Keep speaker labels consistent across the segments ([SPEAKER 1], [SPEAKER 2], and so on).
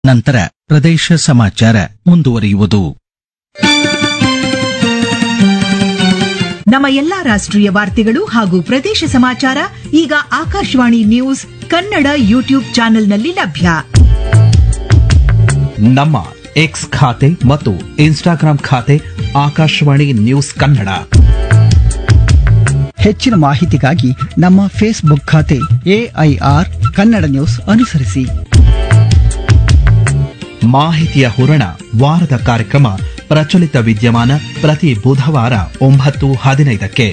[SPEAKER 1] ನಂತರ ಪ್ರದೇಶ ಸಮಾಚಾರ ಮುಂದುವರಿಯುವುದು
[SPEAKER 2] ನಮ್ಮ ಎಲ್ಲಾ ರಾಷ್ಟ್ರೀಯ ವಾರ್ತೆಗಳು ಹಾಗೂ ಪ್ರದೇಶ ಸಮಾಚಾರ ಈಗ ಆಕಾಶವಾಣಿ ನ್ಯೂಸ್ ಕನ್ನಡ ಯೂಟ್ಯೂಬ್ ಚಾನೆಲ್ನಲ್ಲಿ ಲಭ್ಯ
[SPEAKER 3] ನಮ್ಮ ಎಕ್ಸ್ ಖಾತೆ ಮತ್ತು ಇನ್ಸ್ಟಾಗ್ರಾಂ ಖಾತೆ ಆಕಾಶವಾಣಿ ನ್ಯೂಸ್ ಕನ್ನಡ
[SPEAKER 4] ಹೆಚ್ಚಿನ ಮಾಹಿತಿಗಾಗಿ ನಮ್ಮ ಫೇಸ್ಬುಕ್ ಖಾತೆ ಎಐಆರ್ ಕನ್ನಡ ನ್ಯೂಸ್ ಅನುಸರಿಸಿ
[SPEAKER 3] ಮಾಹಿತಿಯ ಹೂರಣ ವಾರದ ಕಾರ್ಯಕ್ರಮ ಪ್ರಚಲಿತ ವಿದ್ಯಮಾನ ಪ್ರತಿ ಬುಧವಾರ ಒಂಬತ್ತು ಹದಿನೈದಕ್ಕೆ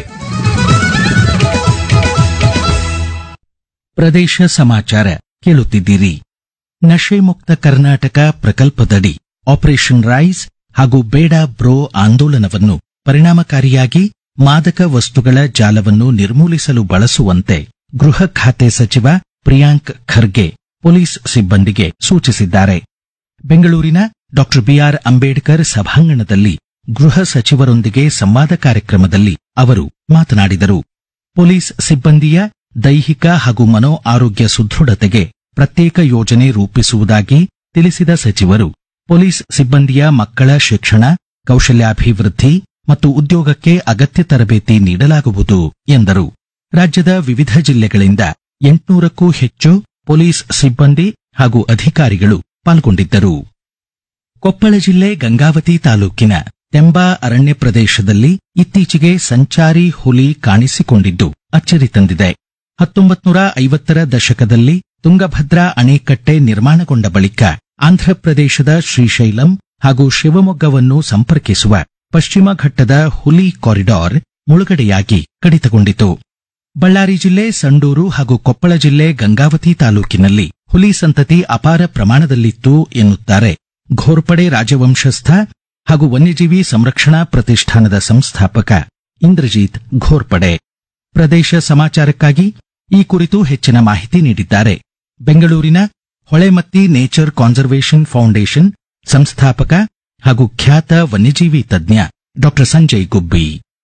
[SPEAKER 1] ಪ್ರದೇಶ ಸಮಾಚಾರ ಕೇಳುತ್ತಿದ್ದೀರಿ ನಶೆ ಮುಕ್ತ ಕರ್ನಾಟಕ ಪ್ರಕಲ್ಪದಡಿ ಆಪರೇಷನ್ ರೈಸ್ ಹಾಗೂ ಬೇಡ ಬ್ರೋ ಆಂದೋಲನವನ್ನು ಪರಿಣಾಮಕಾರಿಯಾಗಿ ಮಾದಕ ವಸ್ತುಗಳ ಜಾಲವನ್ನು ನಿರ್ಮೂಲಿಸಲು ಬಳಸುವಂತೆ ಗೃಹ ಖಾತೆ ಸಚಿವ ಪ್ರಿಯಾಂಕ್ ಖರ್ಗೆ ಪೊಲೀಸ್ ಸಿಬ್ಬಂದಿಗೆ ಸೂಚಿಸಿದ್ದಾರೆ ಬೆಂಗಳೂರಿನ ಡಾ ಬಿಆರ್ ಅಂಬೇಡ್ಕರ್ ಸಭಾಂಗಣದಲ್ಲಿ ಗೃಹ ಸಚಿವರೊಂದಿಗೆ ಸಂವಾದ ಕಾರ್ಯಕ್ರಮದಲ್ಲಿ ಅವರು ಮಾತನಾಡಿದರು ಪೊಲೀಸ್ ಸಿಬ್ಬಂದಿಯ ದೈಹಿಕ ಹಾಗೂ ಮನೋ ಆರೋಗ್ಯ ಸುದೃಢತೆಗೆ ಪ್ರತ್ಯೇಕ ಯೋಜನೆ ರೂಪಿಸುವುದಾಗಿ ತಿಳಿಸಿದ ಸಚಿವರು ಪೊಲೀಸ್ ಸಿಬ್ಬಂದಿಯ ಮಕ್ಕಳ ಶಿಕ್ಷಣ ಕೌಶಲ್ಯಾಭಿವೃದ್ಧಿ ಮತ್ತು ಉದ್ಯೋಗಕ್ಕೆ ಅಗತ್ಯ ತರಬೇತಿ ನೀಡಲಾಗುವುದು ಎಂದರು ರಾಜ್ಯದ ವಿವಿಧ ಜಿಲ್ಲೆಗಳಿಂದ ಎಂಟುನೂರಕ್ಕೂ ಹೆಚ್ಚು ಪೊಲೀಸ್ ಸಿಬ್ಬಂದಿ ಹಾಗೂ ಅಧಿಕಾರಿಗಳು ಪಾಲ್ಗೊಂಡಿದ್ದರು ಕೊಪ್ಪಳ ಜಿಲ್ಲೆ ಗಂಗಾವತಿ ತಾಲೂಕಿನ ತೆಂಬಾ ಅರಣ್ಯ ಪ್ರದೇಶದಲ್ಲಿ ಇತ್ತೀಚೆಗೆ ಸಂಚಾರಿ ಹುಲಿ ಕಾಣಿಸಿಕೊಂಡಿದ್ದು ಅಚ್ಚರಿ ತಂದಿದೆ ಹತ್ತೊಂಬತ್ನೂರ ಐವತ್ತರ ದಶಕದಲ್ಲಿ ತುಂಗಭದ್ರಾ ಅಣೆಕಟ್ಟೆ ನಿರ್ಮಾಣಗೊಂಡ ಬಳಿಕ ಆಂಧ್ರಪ್ರದೇಶದ ಶ್ರೀಶೈಲಂ ಹಾಗೂ ಶಿವಮೊಗ್ಗವನ್ನು ಸಂಪರ್ಕಿಸುವ ಪಶ್ಚಿಮ ಘಟ್ಟದ ಹುಲಿ ಕಾರಿಡಾರ್ ಮುಳುಗಡೆಯಾಗಿ ಕಡಿತಗೊಂಡಿತು ಬಳ್ಳಾರಿ ಜಿಲ್ಲೆ ಸಂಡೂರು ಹಾಗೂ ಕೊಪ್ಪಳ ಜಿಲ್ಲೆ ಗಂಗಾವತಿ ತಾಲೂಕಿನಲ್ಲಿ ಹುಲಿ ಸಂತತಿ ಅಪಾರ ಪ್ರಮಾಣದಲ್ಲಿತ್ತು ಎನ್ನುತ್ತಾರೆ ಘೋರ್ಪಡೆ ರಾಜವಂಶಸ್ಥ ಹಾಗೂ ವನ್ಯಜೀವಿ ಸಂರಕ್ಷಣಾ ಪ್ರತಿಷ್ಠಾನದ ಸಂಸ್ಥಾಪಕ ಇಂದ್ರಜಿತ್ ಘೋರ್ಪಡೆ ಪ್ರದೇಶ ಸಮಾಚಾರಕ್ಕಾಗಿ ಈ ಕುರಿತು ಹೆಚ್ಚಿನ ಮಾಹಿತಿ ನೀಡಿದ್ದಾರೆ ಬೆಂಗಳೂರಿನ ಹೊಳೆಮತ್ತಿ ನೇಚರ್ ಕಾನ್ಸರ್ವೇಷನ್ ಫೌಂಡೇಶನ್ ಸಂಸ್ಥಾಪಕ ಹಾಗೂ ಖ್ಯಾತ ವನ್ಯಜೀವಿ ತಜ್ಞ ಡಾ ಸಂಜಯ್ ಗುಬ್ಬಿ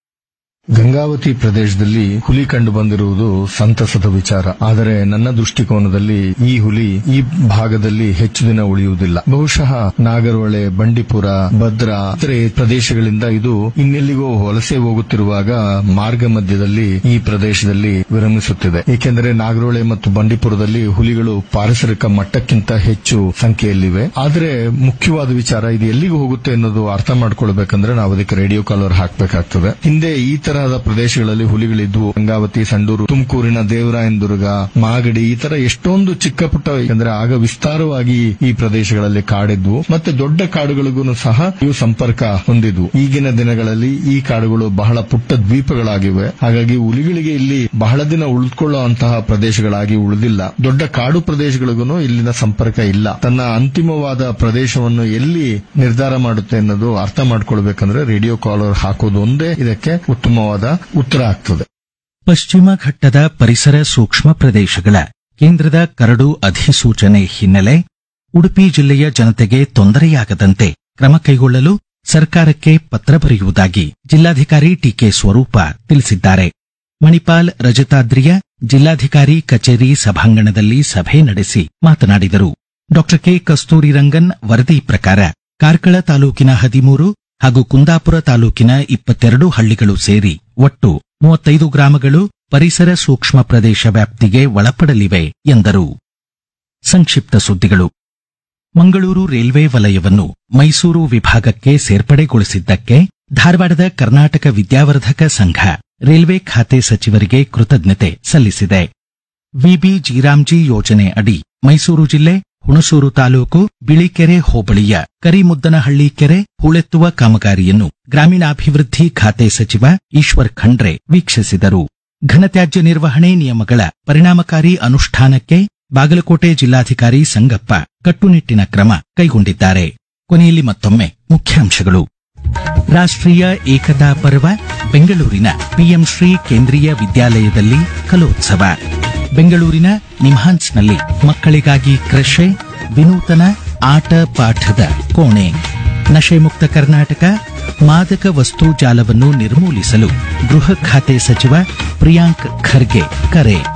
[SPEAKER 5] ಗಂಗಾವತಿ ಪ್ರದೇಶದಲ್ಲಿ ಹುಲಿ ಕಂಡು ಬಂದಿರುವುದು ಸಂತಸದ ವಿಚಾರ ಆದರೆ ನನ್ನ ದೃಷ್ಟಿಕೋನದಲ್ಲಿ ಈ ಹುಲಿ ಈ ಭಾಗದಲ್ಲಿ ಹೆಚ್ಚು ದಿನ ಉಳಿಯುವುದಿಲ್ಲ ಬಹುಶಃ ನಾಗರಹೊಳೆ ಬಂಡೀಪುರ ಭದ್ರಾ ಇತರೆ ಪ್ರದೇಶಗಳಿಂದ ಇದು ಇನ್ನೆಲ್ಲಿಗೋ ವಲಸೆ ಹೋಗುತ್ತಿರುವಾಗ ಮಾರ್ಗ ಮಧ್ಯದಲ್ಲಿ ಈ ಪ್ರದೇಶದಲ್ಲಿ ವಿರಮಿಸುತ್ತಿದೆ ಏಕೆಂದರೆ ನಾಗರಹೊಳೆ ಮತ್ತು ಬಂಡೀಪುರದಲ್ಲಿ ಹುಲಿಗಳು ಪಾರಿಸರಿಕ ಮಟ್ಟಕ್ಕಿಂತ ಹೆಚ್ಚು ಸಂಖ್ಯೆಯಲ್ಲಿವೆ ಆದರೆ ಮುಖ್ಯವಾದ ವಿಚಾರ ಇದು ಎಲ್ಲಿಗೆ ಹೋಗುತ್ತೆ ಅನ್ನೋದು ಅರ್ಥ ಮಾಡ್ಕೊಳ್ಬೇಕಂದ್ರೆ ನಾವು ಅದಕ್ಕೆ ರೇಡಿಯೋ ಕಾಲರ್ ಹಾಕಬೇಕಾಗ್ತದೆ ಹಿಂದೆ ಈ ತರಹದ ಪ್ರದೇಶಗಳಲ್ಲಿ ಹುಲಿಗಳಿದ್ವು ಗಂಗಾವತಿ ಸಂಡೂರು ತುಮಕೂರಿನ ದೇವರಾಯನದುರ್ಗ ಮಾಗಡಿ ಈ ತರ ಎಷ್ಟೊಂದು ಚಿಕ್ಕ ಪುಟ್ಟ ಯಾಕಂದ್ರೆ ಆಗ ವಿಸ್ತಾರವಾಗಿ ಈ ಪ್ರದೇಶಗಳಲ್ಲಿ ಕಾಡಿದ್ವು ಮತ್ತೆ ದೊಡ್ಡ ಕಾಡುಗಳಿಗೂ ಸಹ ಇವು ಸಂಪರ್ಕ ಹೊಂದಿದ್ವು ಈಗಿನ ದಿನಗಳಲ್ಲಿ ಈ ಕಾಡುಗಳು ಬಹಳ ಪುಟ್ಟ ದ್ವೀಪಗಳಾಗಿವೆ ಹಾಗಾಗಿ ಹುಲಿಗಳಿಗೆ ಇಲ್ಲಿ ಬಹಳ ದಿನ ಉಳಿದುಕೊಳ್ಳುವಂತಹ ಪ್ರದೇಶಗಳಾಗಿ ಉಳಿದಿಲ್ಲ ದೊಡ್ಡ ಕಾಡು ಪ್ರದೇಶಗಳಿಗೂ ಇಲ್ಲಿನ ಸಂಪರ್ಕ ಇಲ್ಲ ತನ್ನ ಅಂತಿಮವಾದ ಪ್ರದೇಶವನ್ನು ಎಲ್ಲಿ ನಿರ್ಧಾರ ಮಾಡುತ್ತೆ ಅನ್ನೋದು ಅರ್ಥ ಮಾಡ್ಕೊಳ್ಬೇಕಂದ್ರೆ ರೇಡಿಯೋ ಕಾಲರ್ ಹಾಕೋದು ಒಂದೇ ಇದಕ್ಕೆ ಉತ್ತಮವಾದ ಉತ್ತರ ಆಗ್ತದೆ
[SPEAKER 1] ಪಶ್ಚಿಮ ಘಟ್ಟದ ಪರಿಸರ ಸೂಕ್ಷ್ಮ ಪ್ರದೇಶಗಳ ಕೇಂದ್ರದ ಕರಡು ಅಧಿಸೂಚನೆ ಹಿನ್ನೆಲೆ ಉಡುಪಿ ಜಿಲ್ಲೆಯ ಜನತೆಗೆ ತೊಂದರೆಯಾಗದಂತೆ ಕ್ರಮ ಕೈಗೊಳ್ಳಲು ಸರ್ಕಾರಕ್ಕೆ ಪತ್ರ ಬರೆಯುವುದಾಗಿ ಜಿಲ್ಲಾಧಿಕಾರಿ ಟಿಕೆ ಸ್ವರೂಪ ತಿಳಿಸಿದ್ದಾರೆ ಮಣಿಪಾಲ್ ರಜತಾದ್ರಿಯ ಜಿಲ್ಲಾಧಿಕಾರಿ ಕಚೇರಿ ಸಭಾಂಗಣದಲ್ಲಿ ಸಭೆ ನಡೆಸಿ ಮಾತನಾಡಿದರು ಡಾ ಕೆ ಕಸ್ತೂರಿ ರಂಗನ್ ವರದಿ ಪ್ರಕಾರ ಕಾರ್ಕಳ ತಾಲೂಕಿನ ಹದಿಮೂರು ಹಾಗೂ ಕುಂದಾಪುರ ತಾಲೂಕಿನ ಇಪ್ಪತ್ತೆರಡು ಹಳ್ಳಿಗಳು ಸೇರಿ ಒಟ್ಟು ಮೂವತ್ತೈದು ಗ್ರಾಮಗಳು ಪರಿಸರ ಸೂಕ್ಷ್ಮ ಪ್ರದೇಶ ವ್ಯಾಪ್ತಿಗೆ ಒಳಪಡಲಿವೆ ಎಂದರು ಸಂಕ್ಷಿಪ್ತ ಸುದ್ದಿಗಳು ಮಂಗಳೂರು ರೈಲ್ವೆ ವಲಯವನ್ನು ಮೈಸೂರು ವಿಭಾಗಕ್ಕೆ ಸೇರ್ಪಡೆಗೊಳಿಸಿದ್ದಕ್ಕೆ ಧಾರವಾಡದ ಕರ್ನಾಟಕ ವಿದ್ಯಾವರ್ಧಕ ಸಂಘ ರೈಲ್ವೆ ಖಾತೆ ಸಚಿವರಿಗೆ ಕೃತಜ್ಞತೆ ಸಲ್ಲಿಸಿದೆ ವಿಬಿ ಜೀರಾಮ್ಜಿ ಯೋಜನೆ ಅಡಿ ಮೈಸೂರು ಜಿಲ್ಲೆ ಹುಣಸೂರು ತಾಲೂಕು ಬಿಳಿಕೆರೆ ಹೋಬಳಿಯ ಕರಿಮುದ್ದನಹಳ್ಳಿ ಕೆರೆ ಹೂಳೆತ್ತುವ ಕಾಮಗಾರಿಯನ್ನು ಗ್ರಾಮೀಣಾಭಿವೃದ್ಧಿ ಖಾತೆ ಸಚಿವ ಈಶ್ವರ್ ಖಂಡ್ರೆ ವೀಕ್ಷಿಸಿದರು ಘನತ್ಯಾಜ್ಯ ನಿರ್ವಹಣೆ ನಿಯಮಗಳ ಪರಿಣಾಮಕಾರಿ ಅನುಷ್ಠಾನಕ್ಕೆ ಬಾಗಲಕೋಟೆ ಜಿಲ್ಲಾಧಿಕಾರಿ ಸಂಗಪ್ಪ ಕಟ್ಟುನಿಟ್ಟಿನ ಕ್ರಮ ಕೈಗೊಂಡಿದ್ದಾರೆ ಕೊನೆಯಲ್ಲಿ ಮತ್ತೊಮ್ಮೆ ಮುಖ್ಯಾಂಶಗಳು ರಾಷ್ಟ್ರೀಯ ಏಕತಾ ಪರ್ವ ಬೆಂಗಳೂರಿನ ಪಿಎಂ ಶ್ರೀ ಕೇಂದ್ರೀಯ ವಿದ್ಯಾಲಯದಲ್ಲಿ ಕಲೋತ್ಸವ ಬೆಂಗಳೂರಿನ ನಿಮ್ಹಾನ್ಸ್ನಲ್ಲಿ ಮಕ್ಕಳಿಗಾಗಿ ಕೃಷೆ ವಿನೂತನ ಆಟ ಪಾಠದ ಕೋಣೆ ನಶೆ ಮುಕ್ತ ಕರ್ನಾಟಕ ಮಾದಕ ವಸ್ತು ಜಾಲವನ್ನು ನಿರ್ಮೂಲಿಸಲು ಗೃಹ ಖಾತೆ ಸಚಿವ ಪ್ರಿಯಾಂಕ್ ಖರ್ಗೆ ಕರೆ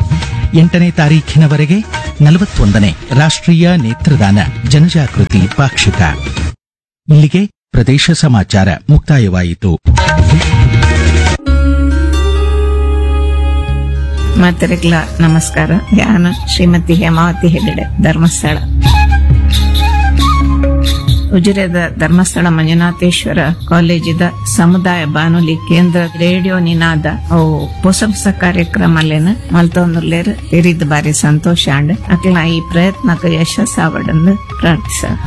[SPEAKER 1] ಎಂಟನೇ ತಾರೀಖಿನವರೆಗೆ ನಲವತ್ತೊಂದನೇ ರಾಷ್ಟ್ರೀಯ ನೇತ್ರದಾನ ಜನಜಾಗೃತಿ ಪಾಕ್ಷಿಕ ಇಲ್ಲಿಗೆ ಪ್ರದೇಶ ಸಮಾಚಾರ ಮುಕ್ತಾಯವಾಯಿತು
[SPEAKER 6] ಮಾತರಿಗಳ ನಮಸ್ಕಾರ ನಾನು ಶ್ರೀಮತಿ ಹೇಮಾವತಿ ಹೆಗಡೆ ಧರ್ಮಸ್ಥಳ ಉಜಿರೆದ ಧರ್ಮಸ್ಥಳ ಮಂಜುನಾಥೇಶ್ವರ ಕಾಲೇಜಿದ ಸಮುದಾಯ ಬಾನುಲಿ ಕೇಂದ್ರ ರೇಡಿಯೋ ನಿನಾದ ಅವು ಹೊಸ ಹೊಸ ಕಾರ್ಯಕ್ರಮಲೇನ ಮಲ್ತೊಂದುರ್ಲೇರ್ ತಿರಿದ್ ಬಾರಿ ಸಂತೋಷ ಅಂಡ್ ಅಕ್ಲ ಈ ಪ್ರಯತ್ನಕ್ಕೆ ಯಶಸ್ಸಾವಡಂದು ಪ್ರಾರ್ಥಿಸ